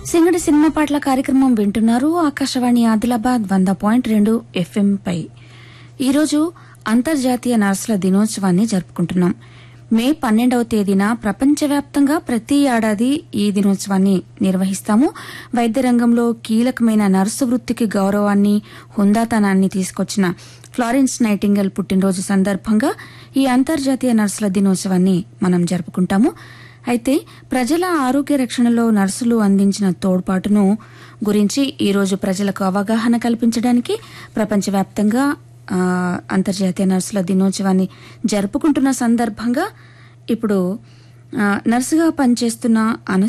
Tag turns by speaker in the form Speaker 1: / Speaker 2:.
Speaker 1: సింగడి cinema పాటల కార్యక్రమం వింటున్నారు ఆకాశవాణి ఆదిలాబాద్ వంద పాయింట్ రెండు ఎఫ్ఎం పై ఈరోజు అంతర్జాతీయ నర్సుల దినోత్సవాన్ని జరుపుకుంటున్నాం మే పన్నెండవ తేదీన ప్రపంచవ్యాప్తంగా ప్రతి ఏడాది ఈ దినోత్సవాన్ని నిర్వహిస్తాము వైద్య రంగంలో కీలకమైన నర్సు వృత్తికి గౌరవాన్ని హుందాతనాన్ని తీసుకొచ్చిన ఫ్లారెన్స్ నైటింగల్ పుట్టినరోజు సందర్భంగా ఈ అంతర్జాతీయ నర్సుల దినోత్సవాన్ని మనం జరుపుకుంటాము అయితే ప్రజల ఆరోగ్య రక్షణలో నర్సులు అందించిన తోడ్పాటును గురించి ఈరోజు ప్రజలకు అవగాహన కల్పించడానికి ప్రపంచవ్యాప్తంగా ఆ, అంతర్జాతీయ నర్సుల దినోత్సవాన్ని జరుపుకుంటున్న సందర్భంగా ఇప్పుడు ఆ, నర్సుగా పనిచేస్తున్న అను